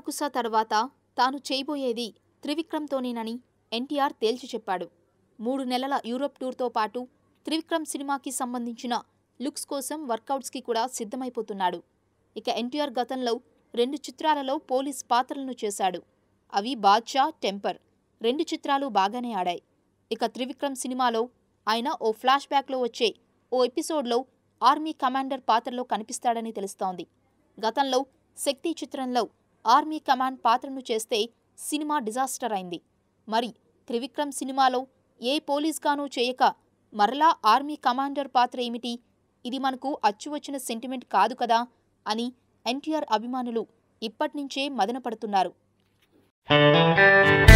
కసాకుస తర్వాత తాను చేయబోయేది త్రివిక్రమ్తోనేనని ఎన్టీఆర్ తేల్చి చెప్పాడు మూడు నెలల యూరోప్ టూర్తో పాటు త్రివిక్రమ్ సినిమాకి సంబంధించిన లుక్స్ కోసం వర్కౌట్స్కి కూడా సిద్ధమైపోతున్నాడు ఇక ఎన్టీఆర్ గతంలో రెండు చిత్రాలలో పోలీస్ పాత్రలను చేశాడు అవి బాద్షా టెంపర్ రెండు చిత్రాలు బాగానే ఆడాయి ఇక త్రివిక్రమ్ సినిమాలో ఆయన ఓ ఫ్లాష్ బ్యాక్లో వచ్చే ఓ ఎపిసోడ్లో ఆర్మీ కమాండర్ పాత్రలో కనిపిస్తాడని తెలుస్తోంది గతంలో శక్తి చిత్రంలో ఆర్మీ కమాండ్ పాత్రను చేస్తే సినిమా డిజాస్టర్ అయింది మరి త్రివిక్రమ్ సినిమాలో ఏ పోలీస్గానూ చేయక మరలా ఆర్మీ కమాండర్ పాత్ర ఏమిటి ఇది మనకు అచ్చువచ్చిన సెంటిమెంట్ కాదు కదా అని ఎన్టీఆర్ అభిమానులు ఇప్పట్నుంచే మదనపడుతున్నారు